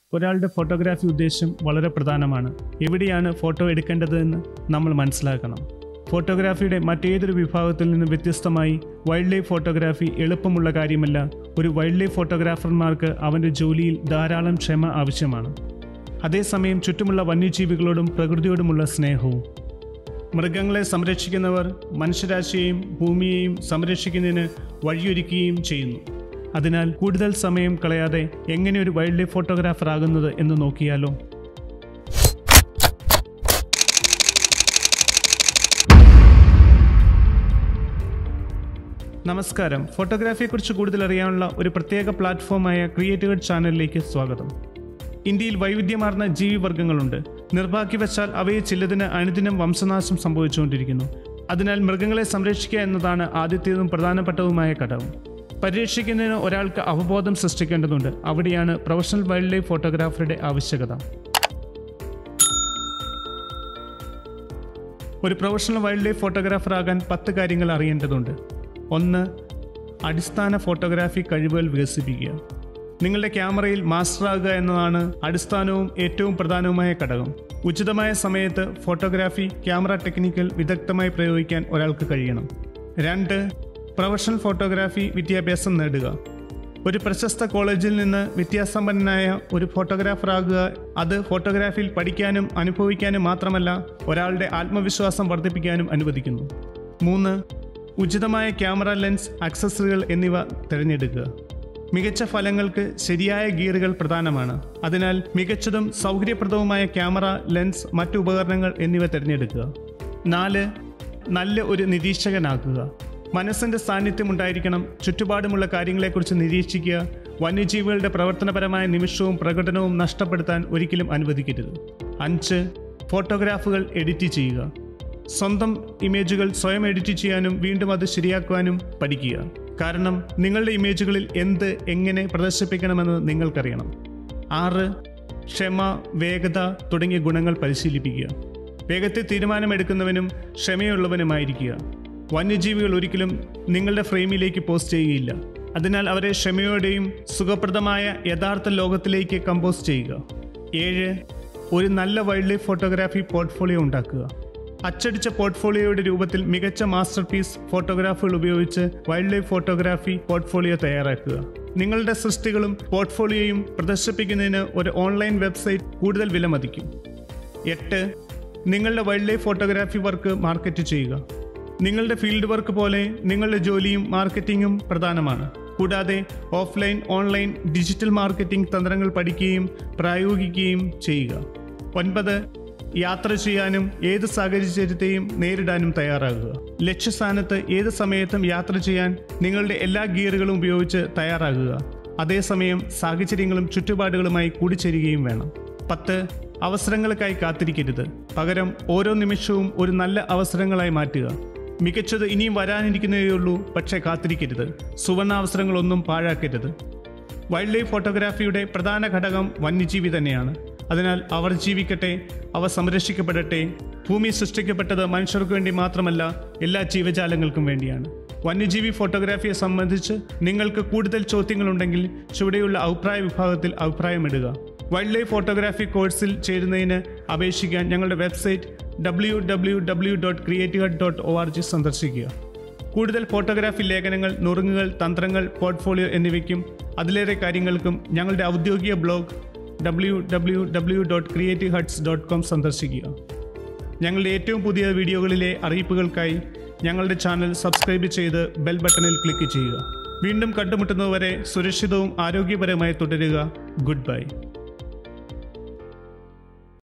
ഒരാളുടെ ഫോട്ടോഗ്രാഫി ഉദ്ദേശം വളരെ പ്രധാനമാണ് എവിടെയാണ് ഫോട്ടോ എടുക്കേണ്ടതെന്ന് നമ്മൾ മനസ്സിലാക്കണം ഫോട്ടോഗ്രാഫിയുടെ മറ്റേതൊരു വിഭാഗത്തിൽ നിന്ന് വ്യത്യസ്തമായി വൈൽഡ് ലൈഫ് ഫോട്ടോഗ്രാഫി എളുപ്പമുള്ള കാര്യമല്ല ഒരു വൈൽഡ് ലൈഫ് ഫോട്ടോഗ്രാഫർമാർക്ക് അവൻ്റെ ജോലിയിൽ ധാരാളം ക്ഷമ ആവശ്യമാണ് അതേസമയം ചുറ്റുമുള്ള വന്യജീവികളോടും പ്രകൃതിയോടുമുള്ള സ്നേഹവും മൃഗങ്ങളെ സംരക്ഷിക്കുന്നവർ മനുഷ്യരാശിയെയും ഭൂമിയെയും സംരക്ഷിക്കുന്നതിന് വഴിയൊരുക്കുകയും ചെയ്യുന്നു അതിനാൽ കൂടുതൽ സമയം കളയാതെ എങ്ങനെ ഒരു വൈൽഡ് ലൈഫ് ഫോട്ടോഗ്രാഫർ ആകുന്നത് എന്ന് നോക്കിയാലോ നമസ്കാരം ഫോട്ടോഗ്രാഫിയെക്കുറിച്ച് കൂടുതൽ അറിയാനുള്ള ഒരു പ്രത്യേക പ്ലാറ്റ്ഫോമായ ക്രിയേറ്റീവ് ചാനലിലേക്ക് സ്വാഗതം ഇന്ത്യയിൽ വൈവിധ്യമാർന്ന ജീവിവർഗ്ഗങ്ങളുണ്ട് നിർഭാഗ്യവശാൽ അവയെ ചിലതിന് അനുദിനം വംശനാശം സംഭവിച്ചുകൊണ്ടിരിക്കുന്നു അതിനാൽ മൃഗങ്ങളെ സംരക്ഷിക്കുക എന്നതാണ് ആദ്യത്തേതും പ്രധാനപ്പെട്ടതുമായ ഘടകം പരിരക്ഷിക്കുന്നതിന് ഒരാൾക്ക് അവബോധം സൃഷ്ടിക്കേണ്ടതുണ്ട് അവിടെയാണ് പ്രൊഫഷണൽ വൈൽഡ് ലൈഫ് ഫോട്ടോഗ്രാഫറുടെ ആവശ്യകത ഒരു പ്രൊഫഷണൽ വൈൽഡ് ലൈഫ് ഫോട്ടോഗ്രാഫർ ആകാൻ പത്ത് കാര്യങ്ങൾ അറിയേണ്ടതുണ്ട് ഒന്ന് അടിസ്ഥാന ഫോട്ടോഗ്രാഫി കഴിവുകൾ വികസിപ്പിക്കുക നിങ്ങളുടെ ക്യാമറയിൽ മാസ്റ്റർ ആകുക എന്നതാണ് അടിസ്ഥാനവും ഏറ്റവും പ്രധാനവുമായ ഘടകം ഉചിതമായ സമയത്ത് ഫോട്ടോഗ്രാഫി ക്യാമറ ടെക്നിക്കൽ വിദഗ്ധമായി പ്രയോഗിക്കാൻ ഒരാൾക്ക് കഴിയണം രണ്ട് പ്രൊഫഷണൽ ഫോട്ടോഗ്രാഫി വിദ്യാഭ്യാസം നേടുക ഒരു പ്രശസ്ത കോളേജിൽ നിന്ന് വിദ്യാസമ്പന്നനായ ഒരു ഫോട്ടോഗ്രാഫർ ആകുക അത് ഫോട്ടോഗ്രാഫിയിൽ പഠിക്കാനും അനുഭവിക്കാനും മാത്രമല്ല ഒരാളുടെ ആത്മവിശ്വാസം വർദ്ധിപ്പിക്കാനും അനുവദിക്കുന്നു മൂന്ന് ഉചിതമായ ക്യാമറ ലെൻസ് അക്സസറികൾ എന്നിവ തിരഞ്ഞെടുക്കുക മികച്ച ഫലങ്ങൾക്ക് ശരിയായ ഗിയറുകൾ പ്രധാനമാണ് അതിനാൽ മികച്ചതും സൗകര്യപ്രദവുമായ ക്യാമറ ലെൻസ് മറ്റു ഉപകരണങ്ങൾ എന്നിവ തിരഞ്ഞെടുക്കുക നാല് നല്ല ഒരു നിരീക്ഷകനാക്കുക മനസ്സിൻ്റെ സാന്നിധ്യം ഉണ്ടായിരിക്കണം ചുറ്റുപാടുമുള്ള കാര്യങ്ങളെക്കുറിച്ച് നിരീക്ഷിക്കുക വന്യജീവികളുടെ പ്രവർത്തനപരമായ നിമിഷവും പ്രകടനവും നഷ്ടപ്പെടുത്താൻ ഒരിക്കലും അനുവദിക്കരുത് അഞ്ച് ഫോട്ടോഗ്രാഫുകൾ എഡിറ്റ് ചെയ്യുക സ്വന്തം ഇമേജുകൾ സ്വയം എഡിറ്റ് ചെയ്യാനും വീണ്ടും അത് ശരിയാക്കുവാനും പഠിക്കുക കാരണം നിങ്ങളുടെ ഇമേജുകളിൽ എന്ത് എങ്ങനെ പ്രദർശിപ്പിക്കണമെന്ന് നിങ്ങൾക്കറിയണം ആറ് ക്ഷമ വേഗത തുടങ്ങിയ ഗുണങ്ങൾ പരിശീലിപ്പിക്കുക വേഗത്തിൽ തീരുമാനമെടുക്കുന്നവനും ക്ഷമയുള്ളവനുമായിരിക്കുക വന്യജീവികൾ ഒരിക്കലും നിങ്ങളുടെ ഫ്രെയിമിലേക്ക് പോസ്റ്റ് ചെയ്യുകയില്ല അതിനാൽ അവരെ ക്ഷമയോടെയും സുഖപ്രദമായ യഥാർത്ഥ ലോകത്തിലേക്ക് കമ്പോസ് ചെയ്യുക ഏഴ് ഒരു നല്ല വൈൽഡ് ലൈഫ് ഫോട്ടോഗ്രാഫി പോർട്ട്ഫോളിയോ ഉണ്ടാക്കുക അച്ചടിച്ച പോർട്ട്ഫോളിയോയുടെ രൂപത്തിൽ മികച്ച മാസ്റ്റർ പീസ് ഫോട്ടോഗ്രാഫുകൾ ഉപയോഗിച്ച് വൈൽഡ് ലൈഫ് ഫോട്ടോഗ്രാഫി പോർട്ട്ഫോളിയോ തയ്യാറാക്കുക നിങ്ങളുടെ സൃഷ്ടികളും പോർട്ട്ഫോളിയോയും പ്രദർശിപ്പിക്കുന്നതിന് ഒരു ഓൺലൈൻ വെബ്സൈറ്റ് കൂടുതൽ വിലമതിക്കും എട്ട് നിങ്ങളുടെ wildlife photography work market ചെയ്യുക നിങ്ങളുടെ ഫീൽഡ് വർക്ക് പോലെ നിങ്ങളുടെ ജോലിയും മാർക്കറ്റിംഗും പ്രധാനമാണ് കൂടാതെ ഓഫ്ലൈൻ ഓൺലൈൻ ഡിജിറ്റൽ മാർക്കറ്റിംഗ് തന്ത്രങ്ങൾ പഠിക്കുകയും പ്രായോഗിക്കുകയും ചെയ്യുക ഒൻപത് യാത്ര ചെയ്യാനും ഏത് സാഹചര്യത്തെയും നേരിടാനും തയ്യാറാകുക ലക്ഷ്യസ്ഥാനത്ത് ഏത് സമയത്തും യാത്ര ചെയ്യാൻ നിങ്ങളുടെ എല്ലാ ഗിയറുകളും ഉപയോഗിച്ച് തയ്യാറാകുക അതേസമയം സാഹചര്യങ്ങളും ചുറ്റുപാടുകളുമായി കൂടിച്ചേരുകയും വേണം പത്ത് അവസരങ്ങൾക്കായി കാത്തിരിക്കരുത് പകരം ഓരോ നിമിഷവും ഒരു നല്ല അവസരങ്ങളായി മാറ്റുക മികച്ചത് ഇനിയും വരാനിരിക്കുന്നതേയുള്ളൂ പക്ഷേ കാത്തിരിക്കരുത് സുവർണാവസരങ്ങളൊന്നും പാഴാക്കരുത് വൈൽഡ് ലൈഫ് ഫോട്ടോഗ്രാഫിയുടെ പ്രധാന ഘടകം വന്യജീവി തന്നെയാണ് അതിനാൽ അവർ ജീവിക്കട്ടെ അവ സംരക്ഷിക്കപ്പെടട്ടെ ഭൂമി സൃഷ്ടിക്കപ്പെട്ടത് മനുഷ്യർക്ക് വേണ്ടി മാത്രമല്ല എല്ലാ ജീവജാലങ്ങൾക്കും വേണ്ടിയാണ് വന്യജീവി ഫോട്ടോഗ്രാഫിയെ സംബന്ധിച്ച് നിങ്ങൾക്ക് കൂടുതൽ ചോദ്യങ്ങളുണ്ടെങ്കിൽ ചുവടെയുള്ള അഭിപ്രായ വിഭാഗത്തിൽ അഭിപ്രായമിടുക വൈൽഡ് ലൈഫ് ഫോട്ടോഗ്രാഫി കോഴ്സിൽ ചേരുന്നതിന് അപേക്ഷിക്കാൻ ഞങ്ങളുടെ website W W W dot creative dot O R G സന്ദർശിക്കുക കൂടുതൽ ഫോട്ടോഗ്രാഫി ലേഖനങ്ങൾ നുറുങ്ങുകൾ തന്ത്രങ്ങൾ പോർട്ട്ഫോളിയോ എന്നിവയ്ക്കും അതിലേറെ കാര്യങ്ങൾക്കും ഞങ്ങളുടെ ഔദ്യോഗിക blog W W W dot creative huts dot com സന്ദർശിക്കുക ഞങ്ങളുടെ ഏറ്റവും പുതിയ വീഡിയോകളിലെ അറിയിപ്പുകൾക്കായി ഞങ്ങളുടെ ചാനൽ സബ്സ്ക്രൈബ് ചെയ്ത് ബെൽ ബട്ടണിൽ ക്ലിക്ക് ചെയ്യുക വീണ്ടും കണ്ടുമുട്ടുന്നതുവരെ സുരക്ഷിതവും ആരോഗ്യപരമായി തുടരുക ഗുഡ് ബൈ